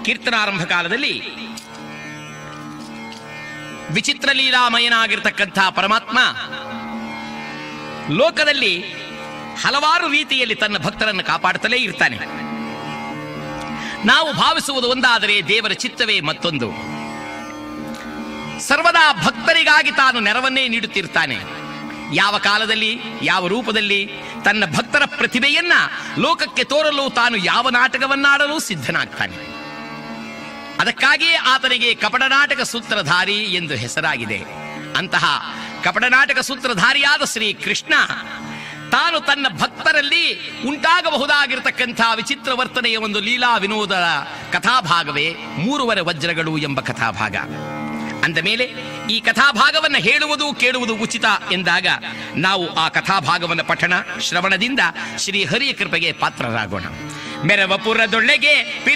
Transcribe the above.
ಕೀರ್ತನಾರಂಭ ಕಾಲದಲ್ಲಿ ವಿಚಿತ್ರ ಲೀಲಾಮಯನಾಗಿರ್ತಕ್ಕಂಥ ಪರಮಾತ್ಮ ಲೋಕದಲ್ಲಿ ಹಲವಾರು ರೀತಿಯಲ್ಲಿ ತನ್ನ ಭಕ್ತರನ್ನು ಕಾಪಾಡುತ್ತಲೇ ಇರ್ತಾನೆ ನಾವು ಭಾವಿಸುವುದು ಒಂದಾದರೆ ದೇವರ ಚಿತ್ತವೇ ಮತ್ತೊಂದು ಸರ್ವದಾ ಭಕ್ತರಿಗಾಗಿ ತಾನು ನೆರವನ್ನೇ ನೀಡುತ್ತಿರ್ತಾನೆ ಯಾವ ಕಾಲದಲ್ಲಿ ಯಾವ ರೂಪದಲ್ಲಿ ತನ್ನ ಭಕ್ತರ ಪ್ರತಿಭೆಯನ್ನ ಲೋಕಕ್ಕೆ ತೋರಲು ತಾನು ಯಾವ ನಾಟಕವನ್ನಾಡಲು ಸಿದ್ಧನಾಗ್ತಾನೆ ಅದಕ್ಕಾಗಿಯೇ ಆತನಿಗೆ ಕಪಟನಾಟಕ ಸೂತ್ರಧಾರಿ ಎಂದು ಹೆಸರಾಗಿದೆ ಅಂತಹ ಕಪಟನಾಟಕ ಸೂತ್ರಧಾರಿಯಾದ ಶ್ರೀ ಕೃಷ್ಣ ತಾನು ತನ್ನ ಭಕ್ತರಲ್ಲಿ ಉಂಟಾಗಬಹುದಾಗಿರತಕ್ಕಂಥ ವಿಚಿತ್ರ ವರ್ತನೆಯ ಒಂದು ಲೀಲಾ ವಿನೋದ ಕಥಾಭಾಗವೇ ಮೂರುವರೆ ವಜ್ರಗಳು ಎಂಬ ಕಥಾಭಾಗ ಅಂದ ಮೇಲೆ ಈ ಕಥಾಭಾಗವನ್ನು ಹೇಳುವುದು ಕೇಳುವುದು ಉಚಿತ ಎಂದಾಗ ನಾವು ಆ ಕಥಾಭಾಗವನ್ನು ಪಠಣ ಶ್ರವಣದಿಂದ ಶ್ರೀ ಹರಿಯ ಕೃಪೆಗೆ ಪಾತ್ರರಾಗೋಣ ಮೆರವಪುರದೊಳ್ಳೆಗೆ ಪಿಲ